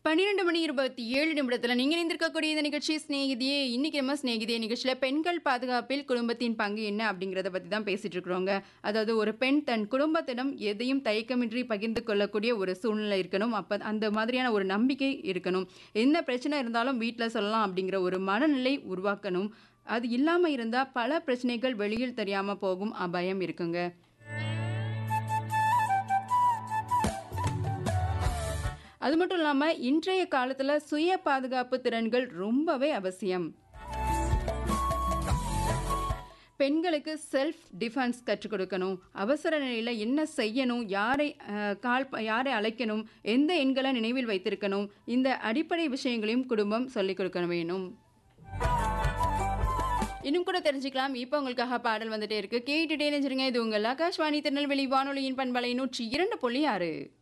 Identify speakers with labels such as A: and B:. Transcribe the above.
A: பன்னிரெண்டு மணி இருபத்தி ஏழு நிமிடத்தில் நீங்கள் இணைந்திருக்கக்கூடிய இந்த நிகழ்ச்சி ஸ்நேகிதியே இன்னைக்கு நம்ம ஸ்நேகிதியே நிகழ்ச்சியில் பெண்கள் பாதுகாப்பில் குடும்பத்தின் பங்கு என்ன அப்படிங்கிறத பற்றி தான் பேசிட்டு இருக்கிறோங்க அதாவது ஒரு பெண் தன் குடும்பத்திடம் எதையும் தயக்கமின்றி பகிர்ந்து கொள்ளக்கூடிய ஒரு சூழ்நிலை இருக்கணும் அப்போ அந்த மாதிரியான ஒரு நம்பிக்கை இருக்கணும் என்ன பிரச்சனை இருந்தாலும் வீட்டில் சொல்லலாம் அப்படிங்கிற ஒரு மனநிலை உருவாக்கணும் அது இல்லாமல் இருந்தால் பல பிரச்சனைகள் வெளியில் தெரியாமல் போகும் அபாயம் இருக்குங்க அது மட்டும் இல்லாமல் இன்றைய காலத்தில் சுய பாதுகாப்பு திறன்கள் ரொம்பவே அவசியம் பெண்களுக்கு செல்ஃப் டிஃபென்ஸ் கற்றுக் கொடுக்கணும் அவசர நிலையில் என்ன செய்யணும் யாரை அஹ், கால் ப- யாரை அழைக்கணும் எந்த எண்களை நினைவில் வைத்திருக்கணும் இந்த அடிப்படை விஷயங்களையும் குடும்பம் சொல்லிக் கொடுக்க வேணும் இன்னும் கூட தெரிஞ்சுக்கலாம் இப்போ உங்களுக்காக பாடல் வந்துட்டே இருக்கு கேட்டுட்டே நினைச்சிருங்க இது உங்கள் ஆகாஷ்வாணி திருநெல்வேலி வானொலியின் பண்பலை நூற்றி இரண்டு புள்ளி ஆறு